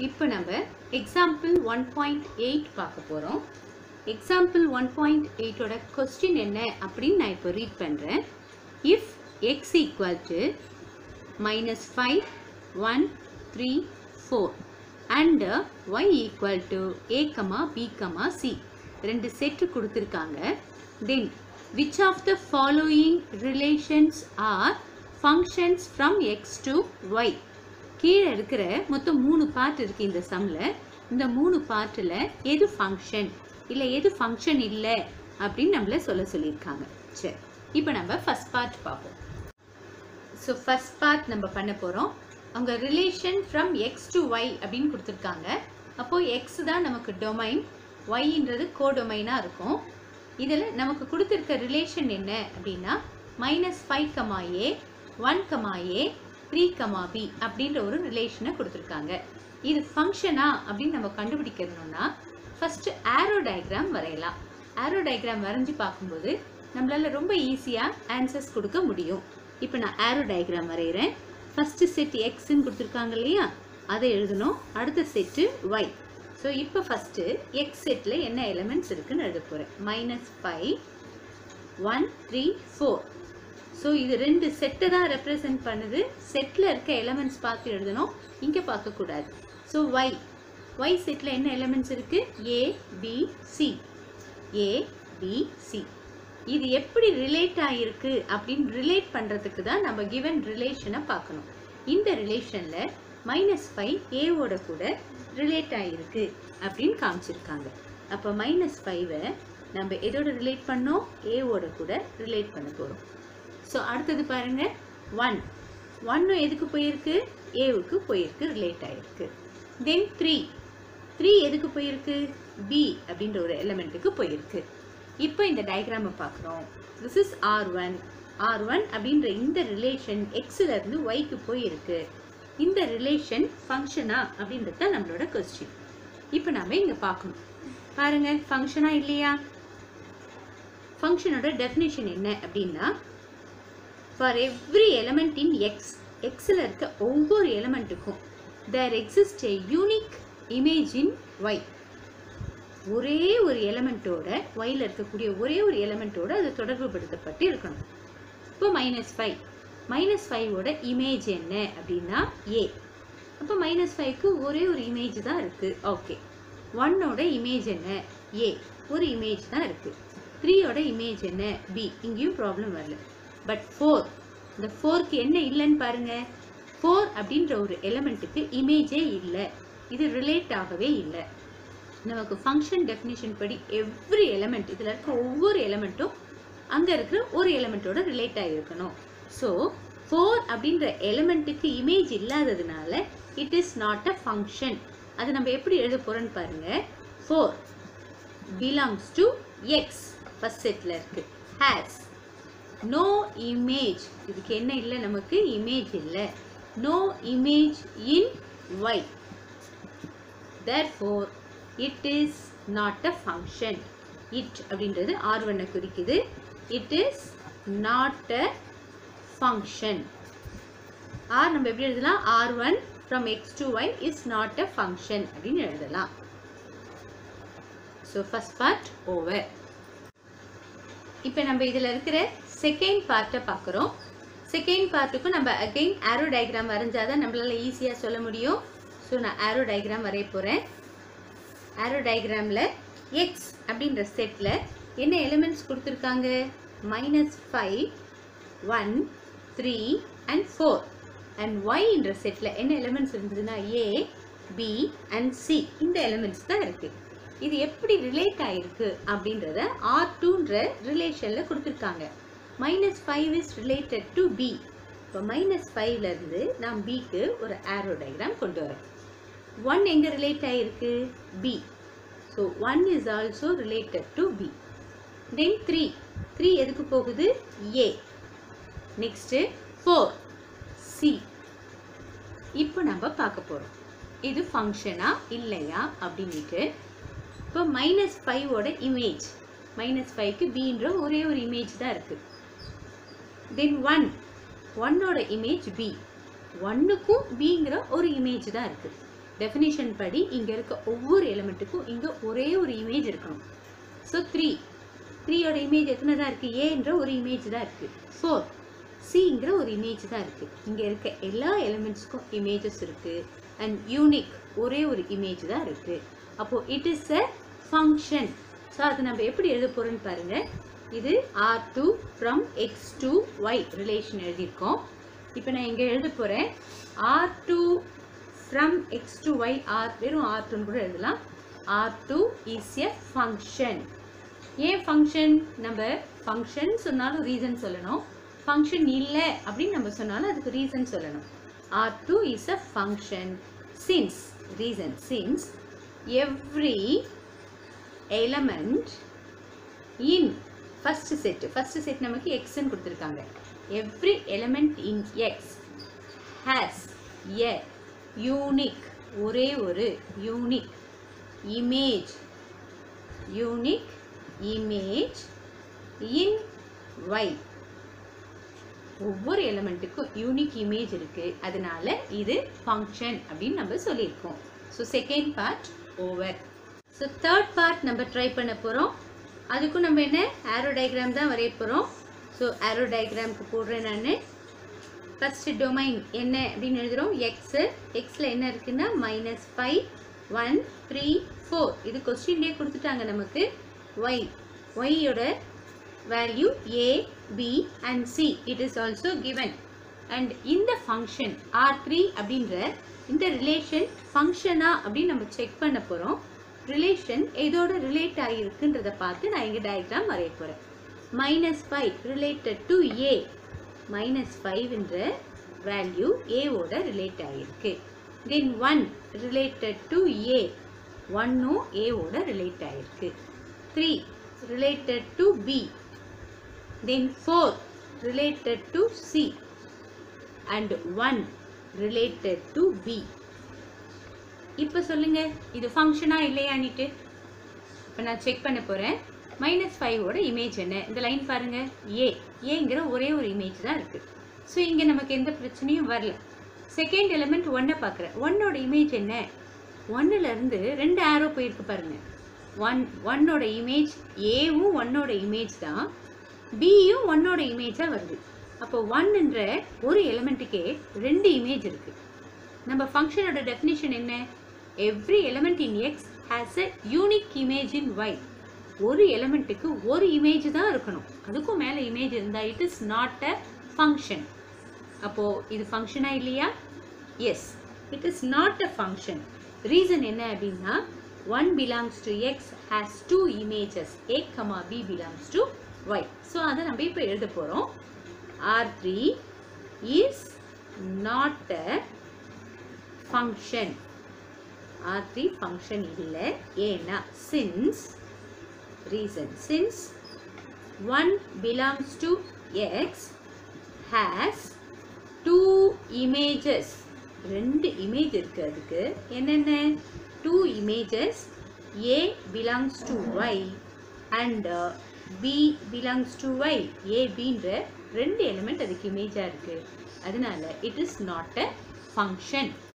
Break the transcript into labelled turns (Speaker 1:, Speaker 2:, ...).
Speaker 1: இப்போ நம்ம example one point eight பார்க்க போகிறோம் எக்ஸாம்பிள் ஒன் பாயிண்ட் எயிட்டோட கொஸ்டின் என்ன அப்படின்னு நான் இப்போ ரீட் பண்ணுறேன் if X equal to minus five one three four and Y equal to A comma B comma C ரெண்டு செட்டு கொடுத்துருக்காங்க then which of the following relations are functions from X to Y கீழே இருக்கிற மொத்தம் மூணு part இருக்குது இந்த சம்மில் இந்த மூணு பார்ட்டில் எது ஃபங்க்ஷன் இல்லை எது ஃபங்க்ஷன் இல்லை அப்படின்னு நம்மள சொல்ல சொல்லியிருக்காங்க சரி இப்போ நம்ம ஃபஸ்ட் பார்ட் பார்ப்போம் ஸோ ஃபஸ்ட் பார்ட் நம்ம பண்ண போகிறோம் அவங்க relation from X to Y அப்படின்னு கொடுத்துருக்காங்க அப்போது எக்ஸ் தான் நமக்கு டொமைன் ஒய்ன்றது கோ டொமைனாக இருக்கும் இதில் நமக்கு கொடுத்துருக்க ரிலேஷன் என்ன அப்படின்னா minus five comma A one comma A three comma B அப்படின்ற ஒரு ரிலேஷனை கொடுத்துருக்காங்க இது ஃபங்க்ஷனா அப்படின்னு நம்ம கண்டுபிடிக்கணும்னா ஃபஸ்ட்டு ஆரோ டயக்ராம் வரையலாம் ஆரோ டயக்ராம் வரைஞ்சி பார்க்கும்போது நம்மளால ரொம்ப ஈஸியாக ஆன்சர்ஸ் கொடுக்க முடியும் இப்போ நான் ஆரோ டயக்ராம் வரைகிறேன் ஃபஸ்ட்டு செட் எக்ஸ்ன்னு கொடுத்துருக்காங்க இல்லையா அதை எழுதணும் அடுத்த செட்டு ஒய் ஸோ இப்போ ஃபஸ்ட்டு எக்ஸ் செட்டில் என்ன எலிமெண்ட்ஸ் இருக்குன்னு எழுத போகிறேன் minus five one three four so இது ரெண்டு செட்டை தான் ரெப்ரசன்ட் பண்ணுது செட்டில் இருக்க எலமெண்ட்ஸ் பார்த்து எழுதணும் இங்கே பார்க்கக்கூடாது ஸோ ஒய் ஒய் செட்டில் என்ன எலமெண்ட்ஸ் இருக்குது A B C A B C இது எப்படி ரிலேட் ஆகிருக்கு அப்படின்னு ரிலேட் பண்ணுறதுக்கு தான் நம்ம கிவன் ரிலேஷனை பார்க்கணும் இந்த ரிலேஷனில் மைனஸ் ஃபைவ் ஏவோட கூட ரிலேட் ஆகிருக்கு அப்படின்னு காமிச்சிருக்காங்க அப்போ மைனஸ் ஃபைவை நம்ம எதோட ரிலேட் பண்ணோம் ஏவோட கூட ரிலேட் பண்ண போகிறோம் ஸோ அடுத்தது பாருங்க ஒன் ஒன்னும் எதுக்கு போயிருக்கு ஏவுக்கு போயிருக்கு ரிலேட் ஆகிருக்கு தென் த்ரீ த்ரீ எதுக்கு போயிருக்கு பி அப்படின்ற ஒரு எலிமெண்ட்டுக்கு போயிருக்கு இப்போ இந்த டயக்ராமை பார்க்குறோம் this is R one R one அப்படின்ற இந்த ரிலேஷன் எக்ஸில் இருந்து ஒய்க்கு போயிருக்கு இந்த ரிலேஷன் ஃபங்க்ஷனா அப்படின்றது தான் நம்மளோட கொஸ்டின் இப்போ நம்ம இங்கே பார்க்கணும் பாருங்க ஃபங்க்ஷனா இல்லையா ஃபங்க்ஷனோட டெஃபினேஷன் என்ன அப்படின்னா for every element in X எக்ஸில் இருக்க ஒவ்வொரு எலமெண்ட்டுக்கும் there exist a unique image in Y ஒரே ஒரு எலமெண்ட்டோட ஒயில் இருக்கக்கூடிய ஒரே ஒரு எலமெண்ட்டோட அது தொடர்புபடுத்தப்பட்டு இருக்கணும் இப்போ மைனஸ் ஃபைவ் மைனஸ் ஃபைவோட இமேஜ் என்ன அப்படின்னா ஏ அப்போ மைனஸ் ஃபைவ்க்கு ஒரே ஒரு இமேஜ் தான் இருக்குது ஓகே ஒன்னோட இமேஜ் என்ன ஏ ஒரு இமேஜ் தான் இருக்குது த்ரீயோட இமேஜ் என்ன பி இங்கேயும் ப்ராப்ளம் வரல பட் ஃபோர் இந்த ஃபோருக்கு என்ன இல்லைன்னு பாருங்க ஃபோர் அப்படின்ற ஒரு எலமெண்ட்டுக்கு இமேஜே இல்லை இது ரிலேட் ஆகவே இல்லை நமக்கு ஃபங்க்ஷன் டெஃபினிஷன் படி எவ்ரி எலமெண்ட் இதில் இருக்க ஒவ்வொரு எலமெண்ட்டும் அங்கே இருக்கிற ஒரு எலமெண்ட்டோட ரிலேட் ஆகிருக்கணும் ஸோ ஃபோர் அப்படின்ற எலமெண்ட்டுக்கு இமேஜ் இல்லாததுனால it is not a function அது நம்ம எப்படி எழுத போகிறோன்னு பாருங்க four belongs to X first set இருக்கு ஹேஸ் நோ இமேஜ் இதுக்கு என்ன இல்லை நமக்கு இமேஜ் இல்லை no image in Y therefore it is not a function it அப்படின்றது ஆர் ஒன்னை குறிக்குது it is not a function R நம்ம எப்படி எழுதலாம் R one from X to Y is not a function அப்படின்னு எழுதலாம் ஸோ ஃபஸ்ட் பார்ட் ஓவர் இப்போ நம்ம இதில் இருக்கிற செகண்ட் பார்ட்டை பார்க்குறோம் செகண்ட் பார்ட்டுக்கும் நம்ம அகெயின் ஆரோ டயக்ராம் வரைஞ்சாதான் நம்மளால ஈஸியாக சொல்ல முடியும் ஸோ நான் ஆரோ டயக்ராம் வரைய போகிறேன் ஆரோ டயக்ராமில் எக்ஸ் அப்படின்ற செட்டில் என்ன எலிமெண்ட்ஸ் கொடுத்துருக்காங்க minus five one three and four and ஒய்ன்ற செட்டில் என்ன எலிமெண்ட்ஸ் இருந்ததுன்னா ஏ பி அண்ட் சி இந்த எலிமெண்ட்ஸ் தான் இருக்குது இது எப்படி ரிலேட் ஆகிருக்கு அப்படின்றத ஆர் டூன்ற ரிலேஷனில் கொடுத்துருக்காங்க minus five is related to B இப்போ மைனஸ் ஃபைவ்லேருந்து நான் பிக்கு ஒரு ஆரோ டயக்ராம் கொண்டு வரேன் ஒன் எங்கே ரிலேட் ஆகிருக்கு B so one is also related to B then three three எதுக்கு போகுது ஏ நெக்ஸ்ட்டு ஃபோர் சி இப்போ நம்ம பார்க்க போகிறோம் இது ஃபங்க்ஷனா இல்லையா அப்படின்ட்டு இப்போ மைனஸ் ஃபைவோட இமேஜ் மைனஸ் ஃபைவ்க்கு பீன்ற ஒரே ஒரு இமேஜ் தான் இருக்குது தென் ஒன் ஒன்னோட இமேஜ் பி ஒன்னுக்கும் பிங்கிற ஒரு இமேஜ் தான் இருக்குது டெஃபினிஷன் படி இங்கே இருக்க ஒவ்வொரு எலிமெண்ட்டுக்கும் இங்கே ஒரே ஒரு இமேஜ் இருக்கணும் ஸோ த்ரீ த்ரீயோட இமேஜ் எத்தனை தான் இருக்குது ஏன்ற ஒரு இமேஜ் தான் இருக்குது ஃபோர் சிங்கிற ஒரு இமேஜ் தான் இருக்குது இங்கே இருக்க எல்லா எலிமெண்ட்ஸ்க்கும் இமேஜஸ் இருக்குது அண்ட் யூனிக் ஒரே ஒரு இமேஜ் தான் இருக்குது அப்போது it is a function so அது நம்ம எப்படி எழுத போகிறோன்னு பாருங்கள் இது R two from X to Y relation எழுதியிருக்கோம் இப்போ நான் இங்கே எழுத போகிறேன் R two from X to Y R வெறும் ஆர் டூன்னு கூட எழுதலாம் R two is a function ஏன் ஃபங்க்ஷன் நம்ம ஃபங்க்ஷன் சொன்னாலும் ரீசன் சொல்லணும் ஃபங்க்ஷன் இல்லை அப்படின்னு நம்ம சொன்னாலும் அதுக்கு ரீசன் சொல்லணும் R two is a function since reason since every element in first set first set நமக்கு எக்ஸ்ன்னு கொடுத்துருக்காங்க every element in X has a unique ஒரே ஒரு unique image unique image in Y ஒவ்வொரு எலமெண்ட்டுக்கும் யூனிக் இமேஜ் இருக்கு அதனால இது ஃபங்க்ஷன் அப்படின்னு நம்ம சொல்லியிருக்கோம் so second part over so third part நம்ம ட்ரை பண்ண போகிறோம் அதுக்கும் நம்ம என்ன ஆரோ டயக்ராம் தான் வரைய போகிறோம் ஸோ ஆரோ டயக்ராம்க்கு போடுறேன் நான் ஃபஸ்ட்டு டொமைன் என்ன அப்படின்னு எழுதுகிறோம் எக்ஸு எக்ஸில் என்ன இருக்குன்னா minus five one three four இது கொஸ்டின்லேயே கொடுத்துட்டாங்க நமக்கு ஒய் ஒய்யோட value A B and C it is also given and இந்த ஃபங்க்ஷன் ஆர் த்ரீ அப்படின்ற இந்த ரிலேஷன் ஃபங்க்ஷனா அப்படின்னு நம்ம செக் பண்ண போகிறோம் ரிலேஷன் எதோட ரிலேட் ஆகிருக்குன்றத பார்த்து நான் இங்கே டயக்ராம் வரைய போகிறேன் minus five related to A minus ஃபைவ்ன்ற வேல்யூ ஏவோட ரிலேட் ஆகிருக்கு then one related to A ஒன்னும் ஏவோட ரிலேட் ஆகிருக்கு three related to B then four related to C and one related to B இப்போ சொல்லுங்க இது ஃபங்க்ஷனா இல்லையான்னுட்டு இப்போ நான் செக் பண்ண போகிறேன் மைனஸ் ஃபைவோட இமேஜ் என்ன இந்த லைன் பாருங்க ஏ ஏங்கிற ஒரே ஒரு இமேஜ் தான் இருக்குது ஸோ இங்கே நமக்கு எந்த பிரச்சனையும் வரல செகண்ட் எலிமெண்ட் ஒன்னை பார்க்குறேன் ஒன்னோட இமேஜ் என்ன ஒன்னுலேருந்து ரெண்டு ஆரோ போயிருக்கு பாருங்க ஒன் ஒன்னோட இமேஜ் ஏவும் ஒன்னோட இமேஜ் தான் பியும் ஒன்னோட இமேஜாக வருது அப்போ ஒன்னுன்ற ஒரு எலிமெண்ட்டுக்கே ரெண்டு இமேஜ் இருக்குது நம்ம ஃபங்க்ஷனோட டெஃபினிஷன் என்ன every element in X has a unique image in Y ஒரு எலிமெண்ட்டுக்கு ஒரு இமேஜ் தான் இருக்கணும் அதுக்கும் மேலே இமேஜ் இருந்தால் it is not a function அப்போது இது ஃபங்க்ஷனா இல்லையா yes it is not a function reason என்ன அப்படின்னா one belongs to X has two images A comma B belongs to Y so அதை நம்ம இப்போ எழுத போகிறோம் R three is not a function R three function இல்லை ஏன்னா since reason since one belongs to X has two images ரெண்டு image இருக்கு அதுக்கு என்னென்ன two images A belongs to Y and B belongs to Y A பின்ற ரெண்டு element அதுக்கு இமேஜாக இருக்குது அதனால it is not a function